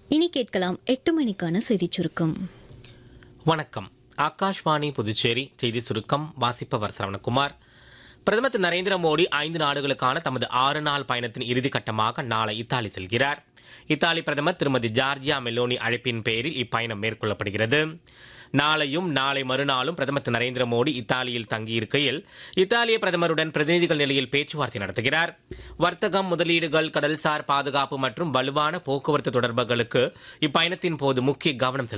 இனி கேட்கலாம் எட்டு மணிக்கான செய்திச் சுருக்கம் வணக்கம் ஆகாஷ்வாணி புதுச்சேரி செய்தி சுருக்கம் வாசிப்பவர் சரவணகுமார் பிரதமர் திரு நரேந்திர மோடி ஐந்து நாடுகளுக்கான தமது ஆறு நாள் பயணத்தின் இறுதிக்கட்டமாக நாளை இத்தாலி செல்கிறார் இத்தாலி பிரதமர் திருமதி ஜார்ஜியா மெலோனி அழைப்பின் பேரில் இப்பயணம் மேற்கொள்ளப்படுகிறது நாளையும் நாளை மறுநாளும் பிரதமர் திரு நரேந்திர மோடி இத்தாலியில் தங்கியிருக்கையில் இத்தாலிய பிரதமருடன் பிரதிநிதிகள் நிலையில் பேச்சுவார்த்தை நடத்துகிறார் வர்த்தகம் முதலீடுகள் கடல்சார் பாதுகாப்பு மற்றும் வலுவான போக்குவரத்து தொடர்புகளுக்கு இப்பயணத்தின் போது முக்கிய கவனம் செலுத்தப்படுகிறது